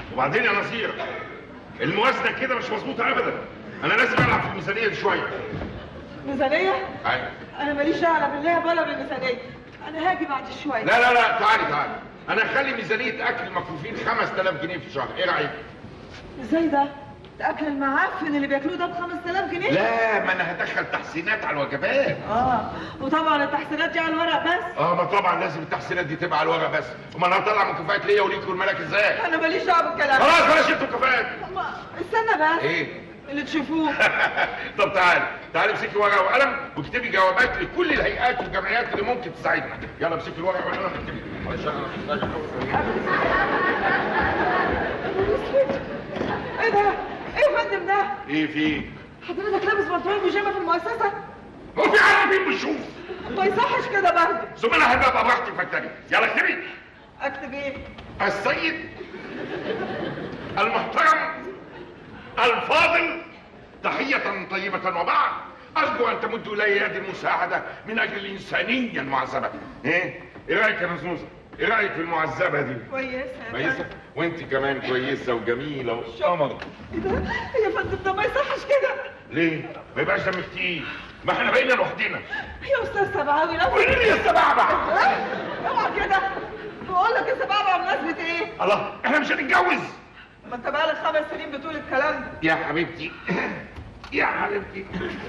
وبعدين يا نصير الموازنه كده مش مظبوطه ابدا انا لازم العب في الميزانيه دي شويه ميزانية؟ أيوة. أنا ماليش دعوة بالله ولا بالميزانية أنا هاجي بعد شوية لا لا لا تعالي تعالي انا اخلي ميزانيه اكل المكفوفين 5000 جنيه في الشهر ايه رايك ازاي ده؟ ده أكل المعفن اللي بياكلوه ده ب 5000 جنيه؟ لا ما انا هدخل تحسينات على الوجبات اه وطبعا التحسينات دي على الورق بس اه ما طبعا لازم التحسينات دي تبقى على الورق بس امال هطلع مكافآت ليا وليكوا الملاك ازاي أنا ماليش دعوة بالكلام خلاص بلاش انتوا مكافآت ما- استنى بس ايه اللي تشوفوه طب تعالي تعالي امسكي ورقه وقلم واكتبي جوابات لكل الهيئات والجمعيات اللي ممكن تساعدنا يلا امسكي الورقه والقلم اكتبي معلش أنا- ايه ده؟ ايه يا فندم ده؟ ايه في ايه حضرتك لابس بنطلون بيجامه في المؤسسة؟ هو في حد فين بيشوف ما يصحش كده برضه زملاء هيبقى براحتي فكري يلا اكتبي اكتب ايه؟ السيد المحترم الفاضل تحية طيبة وبعد أرجو أن تمدوا إلي يد المساعدة من أجل الإنسانية المعذبة إيه؟ إيه رأيك يا نزنوزة؟ إيه رأيك في المعذبة دي؟ كويسة يا كويسة؟ فندم. وأنت كمان كويسة وجميلة وقمر ايه ده؟ يا فندم ده ما يصحش كده ليه؟ ما يبقاش دمك تقيل ما احنا بقينا لوحدنا يا استاذ سبعاوي لو قولي لي يا سبعبع اوعى كده بقول لك يا سبعاوي بمناسبة ايه؟ الله احنا مش هنتجوز ما انت بقالك خمس سنين بتقول الكلام ده يا حبيبتي يا حبيبتي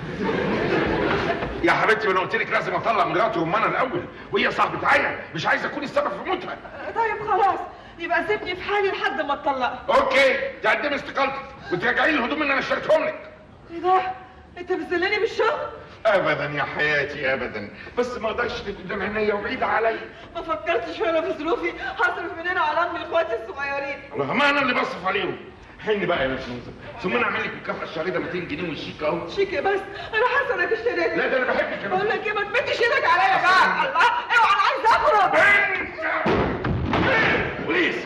يا حبيبتي ما انا قلت لك لازم اطلع مراتي امنا الاول وهي صاحبة عيا مش عايز اكون السبب في موتها طيب خلاص يبقى سيبني في حالي لحد ما اتطلق اوكي تقدمي استقالتك وترجعي لي الهدوم اللي انا اشتريتهم لك ايه ده؟ انت بتذلني بالشغل؟ ابدا يا حياتي ابدا بس ما اقدرش تبقي قدام عينيا وبعيدة عليا ما فكرتش وانا في ظروفي هصرف من هنا على امي واخواتي الصغيرين والله ما انا اللي بصرف عليهم حن بقى يا نسوزة ثم انا اعمل لك الكفه الشهريه ده 200 جنيه وشيك اهو شيك إيه بس انا حاسه انك اشتريت لا ده انا بحبك يا بقول لك ايه ما تمدش ايدك عليا بقى الله اوعى انا عايز اخرج بنت بوليس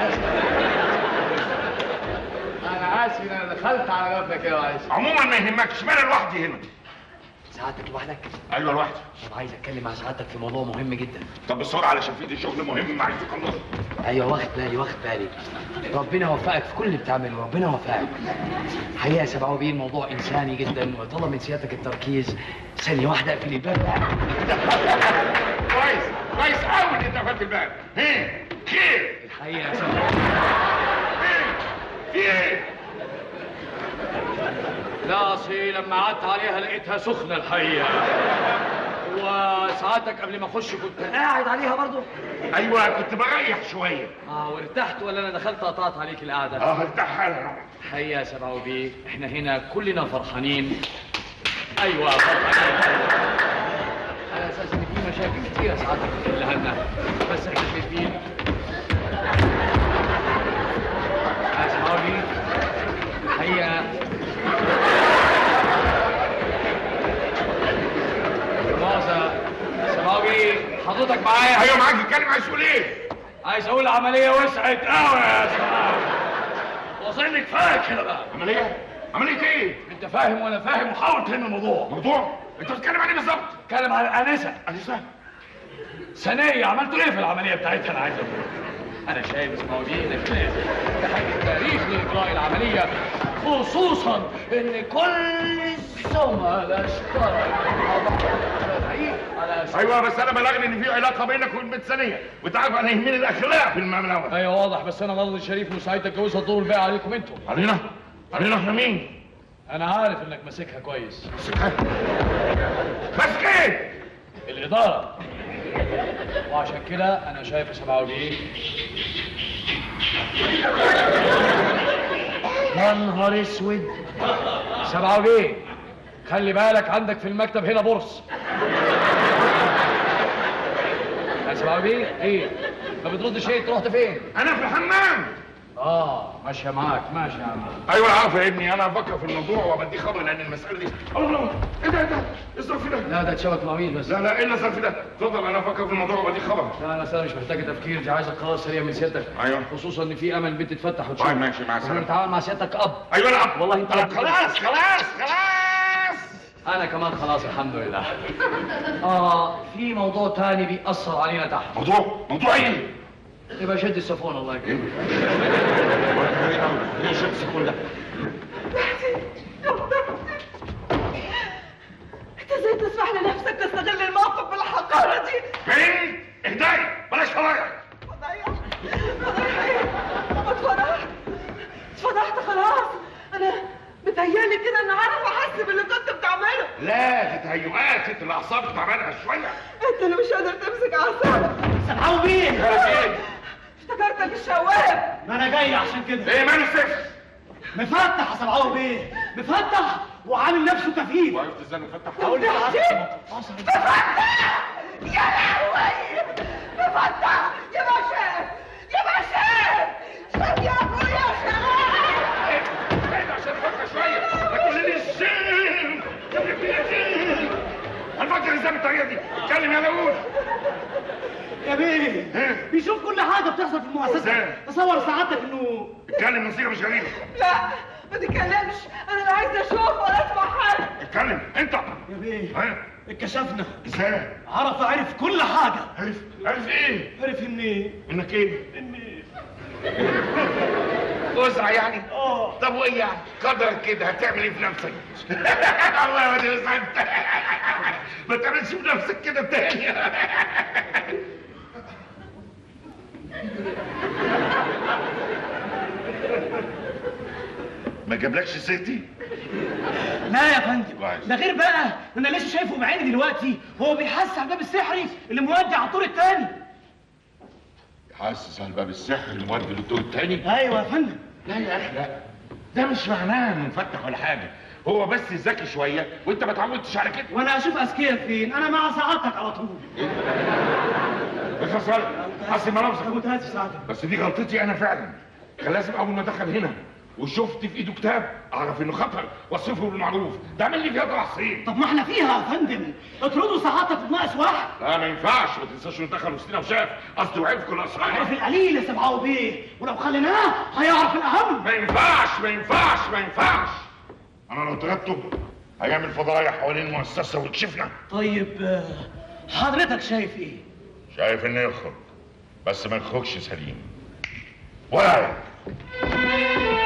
انا اسف ان انا دخلت على غفله كده معلش عموما ما يهمكش ما انا لوحدي هنا سعادتك لوحدك ايوه لوحدي طب عايز اتكلم مع سعادتك في موضوع مهم جدا طب بسرعه علشان في دي شغل مهم ما عايز اخلصه ايوه واخد بالي واخد بالي ربنا يوفقك في كل اللي بتعمله ربنا يوفقك حقيقه يا سبعة بيه الموضوع انساني جدا وطلب من سيادتك التركيز ثانيه واحده اقفل الباب كويس كويس قوي ان انت قفلت الباب ها خير الحقيقه يا سبعة في ايه لا اصلي لما قعدت عليها لقيتها سخنه الحقيقه وساعتك قبل ما اخش كنت قاعد عليها برضو ايوه كنت بريح شويه اه وارتحت ولا انا دخلت قطعت عليك القعده اه ارتاح حالها حقيقة يا سبعة بيه احنا هنا كلنا فرحانين ايوه فرحانين على اساس ان في مشاكل كتيرة ساعات بتحلها لنا بس احنا شايفين يا سبعة بيه الحقيقة مؤاخذة سبعة بيه حضرتك معايا ايوه معاك اتكلم عايز تقول ايه عايز اقول العملية وسعت قوي يا سبعة وصلني كفاية كده بقى عمليه عمليه ايه انت فاهم وانا فاهم وحاول تلم الموضوع موضوع انت بتتكلم عن ايه بالظبط اتكلم عن الانسه انسه ثانيه عملتوا ايه في العمليه بتاعتها انا عايز اقول انا شايف اسمعوا دي انك لازم تحقق تاريخ لاجراء العمليه خصوصا ان كل الزملاء اشتركوا على أساس- ايوه بس انا بلغني ان في علاقه بينك وبين بنت ثانيه وانت عارف انا يهمني الاخلاق في المعامله ايوه واضح بس انا برضه شريف وسعيد اتجوزها الدور الباقي عليكم انتوا علينا علينا احنا مين انا عارف انك ماسكها كويس بس ايه الاداره وعشان كده انا شايف يا سبعة بيه يا نهار اسود سبعة بيه خلي بالك عندك في المكتب هنا بورص يا سبعة بيه ايه ما بتردش ايه رحت فين انا في الحمام اه ماشيه معاك ماشي يا عم ايوه عارف يا ابني انا بفكر في الموضوع وبديه خبر لان المساله دي الله الله ايه ده ايه ده ايه الظرف ده لا ده اتشبك مواويل بس لا لا ايه الظرف ده اتفضل انا بفكر في الموضوع وبديه خبر لا انا أصل أنا مش محتاجه تفكير دي عايزه قرار سريع من سيادتك ايوه خصوصا ان في امل البنت تتفتح وتشوف طيب ماشي مع احنا السلامه بنتعامل مع سيادتك اب ايوه انا أب. والله انت طب أب. خلاص خلاص خلاص انا كمان خلاص الحمد لله اه في موضوع تاني بيأثر علينا تحت موضوع موضوع ايه يبقى شد السفون الله يكرمك ايه شد السكون ده انت ازاي تسمح لنفسك تستغل الموقف بالحقارة دي؟ فين اهداي بلاش فضايح فضايح فضايح ايه؟ طب اتفضحت اتفضحت خلاص انا متهيألي كده ان عارف احس باللي كنت بتعمله لا دي تهيؤات انت الاعصاب تعبانه شويه انت اللي مش قادر تمسك اعصابك سمعوا مين؟ افتكرتك الشواب ما انا جاي عشان كده ايه مال السيف مفتح سمعوا بيه مفتح وعامل نفسه كفيف وقفت ازاي مفتح هقول لك يا لهوي مفتح يا باشا يا باشا شوف يا ابويا يا شباب بعيد عشان افكر شويه ما تقولي لي الشيم هنفكر ازاي بالطريقه دي اتكلم يا داوود يا بيه بيشوف كل حاجه بتحصل في المؤسسه ازاي؟ تصور سعادتك انه اتكلم من صيغه مش غريبه لا ما تتكلمش انا لا عايزه اشوف ولا اسمع حاجه اتكلم انت يا بيه ها اتكشفنا ازاي عرف عرف كل حاجه عرف عرف ايه عرف اني انك ايه اني وسع يعني اه طب وايه يعني قدر كده هتعمل ايه في نفسك الله يا ودي انت ما تعملش في نفسك كده تاني ما جابلكش سيرتي لا يا فندم كويس. ده غير بقى انا لسه شايفه بعيني دلوقتي وهو بيحس على الباب السحري اللي مودي على الطور الثاني حاسس على الباب السحر المودي للدور التاني ايوه يا فندم لا يا اخي لا ده مش معناه انه مفتح ولا حاجه هو بس ذكي شويه وانت ما اتعودتش على كده وانا اشوف اذكياء فين انا مع سعادتك على طول بس اصل حسن انا ملابسك متاسف سعادتك بس دي غلطتي انا فعلا كان لازم اول ما دخل هنا وشفت في ايده كتاب اعرف انه خطر واصفه بالمعروف ده عامل لي فيها تعصيب طب ما احنا فيها يا فندم اطردوا سعادتك في ناقص واحد لا ما ينفعش ما تنساش انه دخل وسطنا وشاف قصدي وعرف كل عارف اسرارنا القليل اللي سمعوا بيه ولو خليناه هيعرف الاهم ما ينفعش ما ينفعش ما ينفعش انا لو طردته هيعمل فضايح حوالين المؤسسه ويكشفنا طيب آه، حضرتك شايف ايه شايف انه يخرج بس ما يخرجش سليم ولا